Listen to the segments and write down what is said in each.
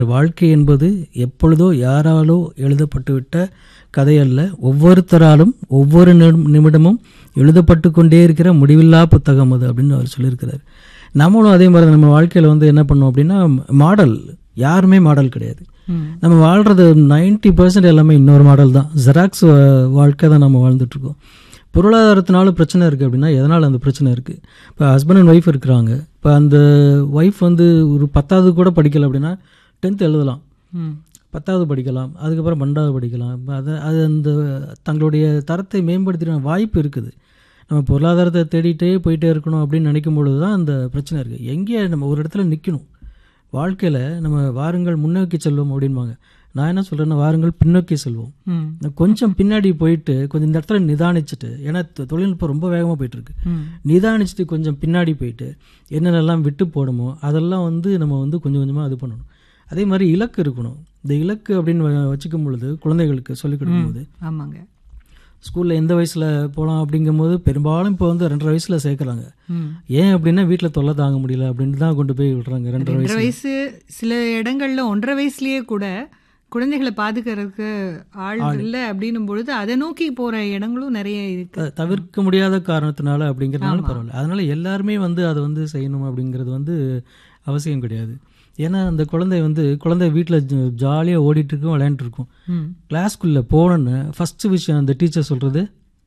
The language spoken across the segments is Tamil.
வாழ்க்கை என்பது எப்பொழுதோ யாராலோ எழுதப்பட்டுவிட்ட கதை அல்ல ஒவ்வொருத்தராலும் ஒவ்வொரு நிமி- நிமிடமும் எழுதப்பட்டு கொண்டே இருக்கிற முடிவில்லா புத்தகம் அது அப்படின்னு அவர் சொல்லியிருக்கிறார் நம்மளும் அதே மாதிரி தான் நம்ம வாழ்க்கையில் வந்து என்ன பண்ணோம் அப்படின்னா மாடல் யாருமே மாடல் கிடையாது நம்ம வாழ்கிறது நைன்டி பர்சன்ட் எல்லாமே இன்னொரு மாடல் தான் ஜெராக்ஸ் வாழ்க்கை தான் நம்ம வாழ்ந்துட்டு இருக்கோம் பொருளாதாரத்தினால பிரச்சனை இருக்குது அப்படின்னா எதனால் அந்த பிரச்சனை இருக்குது இப்போ ஹஸ்பண்ட் அண்ட் ஒய்ஃப் இருக்கிறாங்க இப்போ அந்த ஒய்ஃப் வந்து ஒரு பத்தாவது கூட படிக்கல அப்படின்னா டென்த் எழுதலாம் ம் பத்தாவது படிக்கலாம் அதுக்கப்புறம் பன்னெண்டாவது படிக்கலாம் இப்போ அதை அது அந்த தங்களுடைய தரத்தை மேம்படுத்தின வாய்ப்பு இருக்குது நம்ம பொருளாதாரத்தை தேடிட்டே போயிட்டே இருக்கணும் அப்படின்னு நினைக்கும் பொழுது தான் அந்த பிரச்சனை இருக்குது எங்கேயே நம்ம ஒரு இடத்துல நிற்கணும் வாழ்க்கையில் நம்ம வாருங்கள் முன்னோக்கி செல்வோம் அப்படின்பாங்க நான் என்ன சொல்கிறேன்னா வாருங்கள் பின்னோக்கி செல்வோம் ம் நான் கொஞ்சம் பின்னாடி போயிட்டு கொஞ்சம் இந்த இடத்துல நிதானிச்சுட்டு ஏன்னா தொ- தொழில்நுட்பம் ரொம்ப வேகமாக போயிட்டுருக்கு ம் நிதானிச்சுட்டு கொஞ்சம் பின்னாடி போயிட்டு என்னென்னலாம் விட்டு போடணுமோ அதெல்லாம் வந்து நம்ம வந்து கொஞ்சம் கொஞ்சமாக இது பண்ணணும் அதே மாதிரி இலக்கு இருக்கணும் இந்த இலக்கு அப்படின்னு வ- வச்சுக்கும் பொழுது குழந்தைகளுக்கு சொல்லிக் கொடுக்கும்போது ஆமாங்க ஸ்கூலில் எந்த வயசில் போகலாம் அப்படிங்கும்போது பெரும்பாலும் இப்போ வந்து ரெண்டரை வயசில் சேர்க்குறாங்க ம் ஏன் அப்படின்னா வீட்டில் தொல்லை தாங்க முடியல அப்படின்னு தான் கொண்டு போய் விடுறாங்க ரெண்டரை ரெண்டரை வயசு வயசு சில இடங்கள்ல ஒன்றரை வயசுலயே கூட குழந்தைகளை பாதுகாக்கிறதுக்கு ஆள் இல்லை அப்படின்னும் பொழுது அதை நோக்கி போற இடங்களும் நிறைய இருக்கு த- தவிர்க்க முடியாத காரணத்தினால அப்படிங்கிறதுனால பரவாயில்ல அதனால எல்லாருமே வந்து அதை வந்து செய்யணும் அப்படிங்கிறது வந்து அவசியம் கிடையாது ஏன்னா அந்த குழந்தை வந்து குழந்தை வீட்டில் ஜாலியாக ஓடிட்டு இருக்கும் விளையாண்டுட்டு இருக்கும் ம் கிளாஸ்க்குள்ளே போனோன்னு ஃபஸ்ட்டு விஷயம் அந்த டீச்சர் சொல்கிறது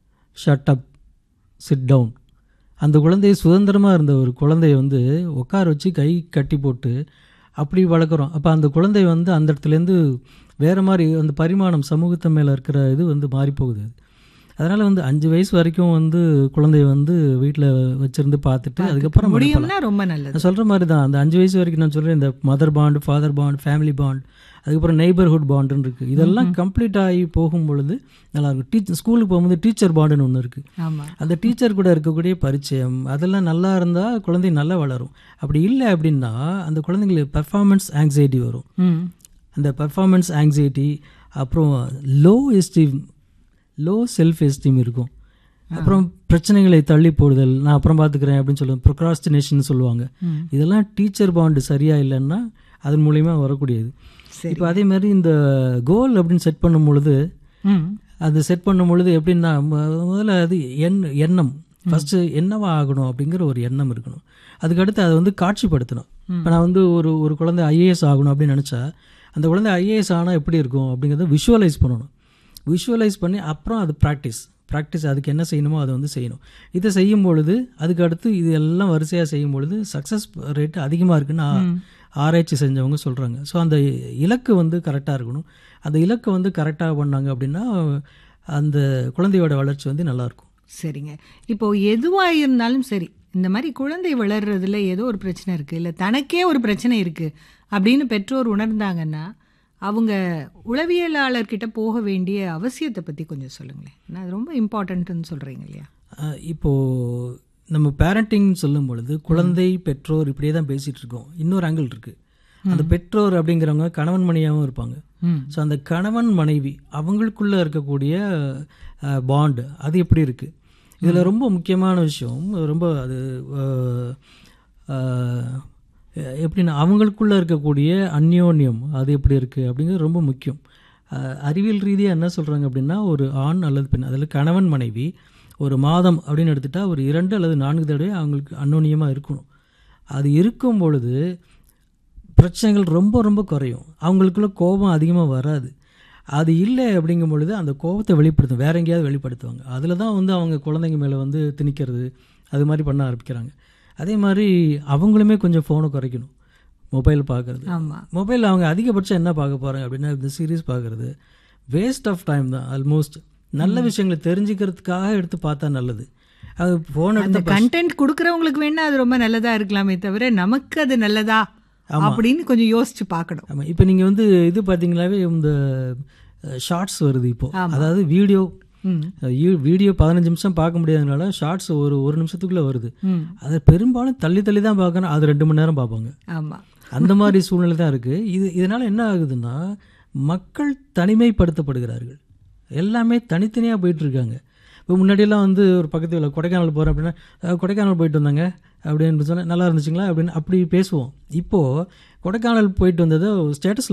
ஷட் அப் சிட் டவுன் அந்த குழந்தை சுதந்திரமாக இருந்த ஒரு குழந்தைய வந்து உட்கார வச்சு கை கட்டி போட்டு அப்படி வளர்க்குறோம் அப்போ அந்த குழந்தை வந்து அந்த இடத்துலேருந்து வேறு மாதிரி அந்த பரிமாணம் சமூகத்து மேலே இருக்கிற இது வந்து மாறி போகுது அதனால் வந்து அஞ்சு வயசு வரைக்கும் வந்து குழந்தைய வந்து வீட்டில் வச்சுருந்து பார்த்துட்டு அதுக்கப்புறம் அனுப்பலாம். முடியும்னா ரொம்ப நல்லது நான் சொல்கிற மாதிரி தான் அந்த அஞ்சு வயசு வரைக்கும் நான் சொல்கிறேன் இந்த mother bond father bond family bond அதுக்கப்புறம் நெய்பர்ஹுட் பாண்டுன்னு இருக்குது இதெல்லாம் கம்ப்ளீட் ஆகி போகும் பொழுது நல்லாயிருக்கும் டீச்சர் ஸ்கூலுக்கு போகும்போது டீச்சர் பாண்டுன்னு ஒன்று இருக்குது ஆமா அந்த டீச்சர் கூட இருக்கக்கூடிய பரிச்சயம் அதெல்லாம் நல்லா இருந்தால் குழந்தை நல்லா வளரும் அப்படி இல்லை அப்படின்னா அந்த குழந்தைங்களுக்கு பெர்ஃபார்மன்ஸ் ஆங்ஸைட்டி வரும் ம் அந்த பெர்ஃபார்மன்ஸ் ஆங்ஸைட்டி அப்புறம் low esteem low self esteem இருக்கும் அப்புறம் பிரச்சனைகளை தள்ளி போடுதல் நான் அப்புறம் பார்த்துக்கிறேன் அப்படின்னு சொல்லுவேன் ப்ரொக்ராஸ்டினேஷன் சொல்லுவாங்க ம். இதெல்லாம் டீச்சர் பாண்டு சரியா இல்லைன்னா அதன் மூலியமா வரக்கூடியது சரி இப்போ அதே மாதிரி இந்த கோல் அப்படின்னு செட் பண்ணும் பொழுது ம் அது செட் பண்ணும் பொழுது எப்படின்னா மு- முதல்ல அது எண் எண்ணம் ஃபஸ்ட்டு என்னவா ஆகணும் அப்படிங்கிற ஒரு எண்ணம் இருக்கணும் அதுக்கடுத்து அதை வந்து காட்சிப்படுத்தணும் இப்போ நான் வந்து ஒரு ஒரு குழந்தை ஐஏஎஸ் ஆகணும் அப்படின்னு நினச்சா அந்த குழந்தை ஐஏஎஸ் ஆனால் எப்படி இருக்கும் அப்படிங்கிறத விஷுவலைஸ் பண்ணணும் விஷுவலைஸ் பண்ணி அப்புறம் அது ப்ராக்டிஸ் ப்ராக்டிஸ் அதுக்கு என்ன செய்யணுமோ அதை வந்து செய்யணும் இதை செய்யும் பொழுது அதுக்கு அடுத்து இது எல்லாம் வரிசையாக செய்யும் பொழுது சக்ஸஸ் ரேட் அதிகமாக இருக்குன்னு ஆ- ஆராய்ச்சி செஞ்சவங்க சொல்கிறாங்க ஸோ அந்த இலக்கு வந்து கரெக்டாக இருக்கணும் அந்த இலக்கை வந்து கரெக்டாக பண்ணாங்க அப்படின்னா அந்த குழந்தையோட வளர்ச்சி வந்து நல்லாயிருக்கும் சரிங்க இப்போ எதுவா இருந்தாலும் சரி இந்த மாதிரி குழந்தை வளர்றதுல ஏதோ ஒரு பிரச்சனை இருக்கு இல்ல தனக்கே ஒரு பிரச்சனை இருக்கு அப்படின்னு பெற்றோர் உணர்ந்தாங்கன்னா அவங்க உளவியலாளர்கிட்ட போக வேண்டிய அவசியத்தை பத்தி கொஞ்சம் சொல்லுங்களேன் ஏன்னா அது ரொம்ப இம்பார்ட்டன்ட்னு சொல்றீங்க இல்லையா அஹ் இப்போ நம்ம பேரண்டிங் சொல்லும் பொழுது குழந்தை பெற்றோர் இப்படியே தான் பேசிகிட்டு இருக்கோம் இன்னொரு ஆங்கிள் இருக்குது அந்த பெற்றோர் அப்படிங்கிறவங்க கணவன் மனைவியாகவும் இருப்பாங்க ம் ஸோ அந்த கணவன் மனைவி அவங்களுக்குள்ள இருக்கக்கூடிய பாண்டு அது எப்படி இருக்கு இதில் ரொம்ப முக்கியமான விஷயம் ரொம்ப அது அஹ், அஹ், எப்படின்னா அவங்களுக்குள்ள இருக்கக்கூடிய அந்யோன்யம் அது எப்படி இருக்கு அப்படிங்கிறது ரொம்ப முக்கியம் அஹ், அறிவியல் ரீதியாக என்ன சொல்றாங்க அப்படின்னா ஒரு ஆண் அல்லது பெண் அதில் கணவன் மனைவி ஒரு மாதம் அப்படின்னு எடுத்துட்டா ஒரு இரண்டு அல்லது நான்கு தடவை அவங்களுக்கு அந்யோன்யமாக இருக்கணும் அது இருக்கும் பொழுது பிரச்சனைகள் ரொம்ப ரொம்ப குறையும் அவங்களுக்குள்ள கோபம் அதிகமாக வராது அது இல்லை அப்படிங்கும் பொழுது அந்த கோபத்தை வெளிப்படுத்தும் வேற எங்கேயாவது வெளிப்படுத்துவாங்க அதில் தான் வந்து அவங்க குழந்தைங்க மேலே வந்து திணிக்கிறது அது மாதிரி பண்ண ஆரம்பிக்கிறாங்க அதே மாதிரி அவங்களுமே கொஞ்சம் ஃபோனை குறைக்கணும் மொபைல் பார்க்குறது ஆமா மொபைல் அவங்க அதிகபட்சம் என்ன பார்க்க போகிறாங்க அப்படின்னா இந்த சீரிஸ் பார்க்குறது வேஸ்ட் ஆஃப் டைம் தான் ஆல்மோஸ்ட் நல்ல விஷயங்களை தெரிஞ்சுக்கிறதுக்காக எடுத்து பார்த்தா நல்லது அது ஃபோன் அந்த எடுத்த கண்டென்ட் கொடுக்கறவங்களுக்கு வேணா அது ரொம்ப நல்லதா இருக்கலாமே தவிர நமக்கு அது நல்லதா அப்படின்னு கொஞ்சம் யோசிச்சு பார்க்கணும் ஆமாம் இப்போ நீங்கள் வந்து இது பார்த்தீங்களாவே இந்த ஷார்ட்ஸ் வருது இப்போ அதாவது வீடியோ ம் வீடியோ பதினஞ்சு நிமிஷம் பார்க்க முடியாதனால ஷார்ட்ஸ் ஒரு ஒரு நிமிஷத்துக்குள்ளே வருது ம் அதை பெரும்பாலும் தள்ளி தள்ளி தான் பார்க்கணும் அது ரெண்டு மணி நேரம் பார்ப்பாங்க ஆமா அந்த மாதிரி சூழ்நிலை தான் இருக்குது இது இதனால் என்ன ஆகுதுன்னா மக்கள் தனிமைப்படுத்தப்படுகிறார்கள் எல்லாமே தனித்தனியாக போயிட்டு இருக்காங்க இப்போ முன்னாடியெல்லாம் வந்து ஒரு பக்கத்து ஊர்ல கொடைக்கானல் போகிறோம் அப்படின்னா "அஹ், கொடைக்கானல் போயிட்டு வந்தாங்க அப்படின்னு சொன்னால் நல்லா இருந்துச்சுங்களா அப்படின்னு அப்படி பேசுவோம் இப்போது கொடைக்கானல் போயிட்டு வந்ததை ஸ்டேட்டஸ்